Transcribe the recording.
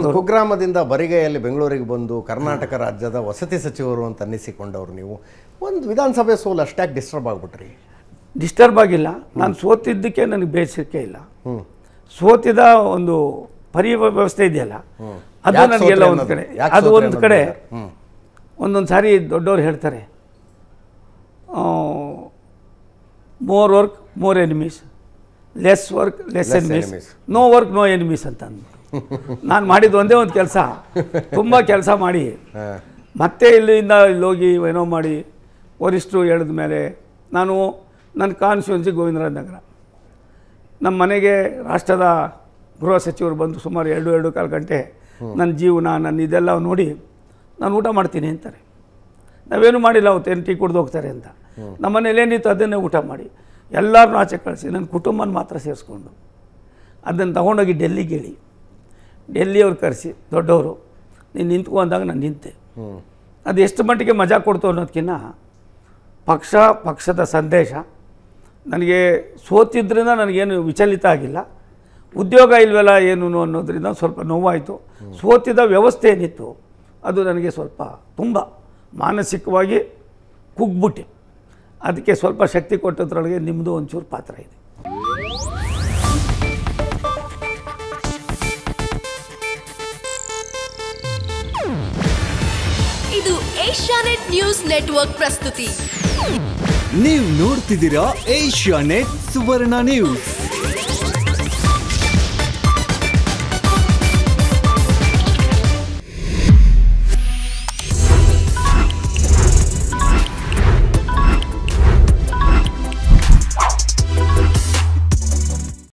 ಕುಗ್ರಾಮದಿಂದ ಬರಿಗೈಯಲ್ಲಿ ಬೆಂಗಳೂರಿಗೆ ಬಂದು ಕರ್ನಾಟಕ ರಾಜ್ಯದ ವಸತಿ ಸಚಿವರು ಅಂತ ಅನ್ನಿಸಿಕೊಂಡವ್ರು ನೀವು ಒಂದು ವಿಧಾನಸಭೆ ಸೋಲು ಅಷ್ಟಾಗಿ ಡಿಸ್ಟರ್ಬ್ ಆಗ್ಬಿಟ್ರಿ ಡಿಸ್ಟರ್ಬ್ ಆಗಿಲ್ಲ ನಾನು ಸೋತಿದ್ದಕ್ಕೆ ನನಗೆ ಬೇಸರಿಕೆ ಇಲ್ಲ ಹ್ಮ್ ಸೋತಿದ ಒಂದು ಪರಿವ್ಯವಸ್ಥೆ ಇದೆಯಲ್ಲ ಅದು ಯಾಕ್ ನನಗೆಲ್ಲ ಸೋತ್ರಿ ಒಂದು ಅನ್ನೋದು? ಕಡೆ ಯಾಕ್ ಅದು ಸೋತ್ರಿ ಒಂದು ಕಡೆ ಅನ್ನೋದು ಹ್ಮ್ ಒಂದೊಂದು ಸಾರಿ ದೊಡ್ಡವ್ರು ಹೇಳ್ತಾರೆ more work more enemies less work less Less enemies enemies. No work no enemies ಅಂತ ಅಂದ್ಬಿಟ್ಟು ನಾನು ಮಾಡಿದ್ದು ಒಂದೇ ಒಂದು ಕೆಲಸ ತುಂಬ ಕೆಲಸ ಮಾಡಿ ಹಾ. ಮತ್ತೆ ಇಲ್ಲಿಂದ ಇಲ್ಲಿ ಹೋಗಿ ಏನೋ ಮಾಡಿ ವರಿಷ್ಠರು ಹೇಳಿದ ಮೇಲೆ ನಾನು ನನ್ನ ಕಾನ್ಸ್ಟಿಟ್ಯೂನ್ಸಿ ಗೋವಿಂದರಾಜ್ ನಗರ ನಮ್ಮ ಮನೆಗೆ ರಾಷ್ಟ್ರದ ಗೃಹ ಸಚಿವರು ಬಂದು ಸುಮಾರು ಎರಡು ಎರಡು ಕಾಲು ಗಂಟೆ ನನ್ನ ಜೀವನ ನನ್ನ ಇದೆಲ್ಲ ನೋಡಿ ನಾನು ಊಟ ಮಾಡ್ತೀನಿ ಅಂತಾರೆ ನಾವೇನು ಮಾಡಿಲ್ಲ ಅವತ್ತು ಏನು ಟೀ ಕುಡ್ದು ಹೋಗ್ತಾರೆ ಅಂತ ನಮ್ಮ ಮನೇಲಿ ಏನಿತ್ತು ಅದನ್ನೇ ಊಟ ಮಾಡಿ ಎಲ್ಲರನ್ನೂ ಆಚೆ ಕಳಿಸಿ ನನ್ನ ಕುಟುಂಬನ ಮಾತ್ರ ಸೇರಿಸ್ಕೊಂಡು ಅದನ್ನು ತಗೊಂಡೋಗಿ ಡೆಲ್ಲಿಗೆ ಹೇಳಿ ಡೆಲ್ಲಿಯವ್ರು ಕರೆಸಿ ದೊಡ್ಡವರು ನೀನು ನಿಂತ್ಕೊ ಅಂದಾಗ ನಾನು ನಿಂತೆ ಹ್ಮ್ ಅದು ಎಷ್ಟು ಮಟ್ಟಿಗೆ ಮಜಾ ಕೊಡ್ತು ಅನ್ನೋದಕ್ಕಿಂತ ಪಕ್ಷ ಪಕ್ಷದ ಸಂದೇಶ ನನಗೆ ಸೋತಿದ್ರಿಂದ ನನಗೇನು ವಿಚಲಿತ ಆಗಿಲ್ಲ ಉದ್ಯೋಗ ಇಲ್ವಲ್ಲ ಏನು ಅನ್ನೋದ್ರಿಂದ ಸ್ವಲ್ಪ ನೋವಾಯಿತು ಸೋತಿದ ವ್ಯವಸ್ಥೆ ಏನಿತ್ತು ಅದು ನನಗೆ ಸ್ವಲ್ಪ ತುಂಬ ಮಾನಸಿಕವಾಗಿ ಕುಗ್ಬಿಟ್ಟೆ ಅದಕ್ಕೆ ಸ್ವಲ್ಪ ಶಕ್ತಿ ಕೊಟ್ಟದ್ರೊಳಗೆ ನಿಮ್ಮದು ಒಂಚೂರು ಪಾತ್ರ ಇದೆ ಇದು ಏಷ್ಯಾನೆಟ್ ನ್ಯೂಸ್ ನೆಟ್ವರ್ಕ್ ಪ್ರಸ್ತುತಿ ನೀವು ನೋಡ್ತಿದ್ದೀರಾ ಏಷ್ಯಾ ನೆಟ್ ಸುವರ್ಣ ನ್ಯೂಸ್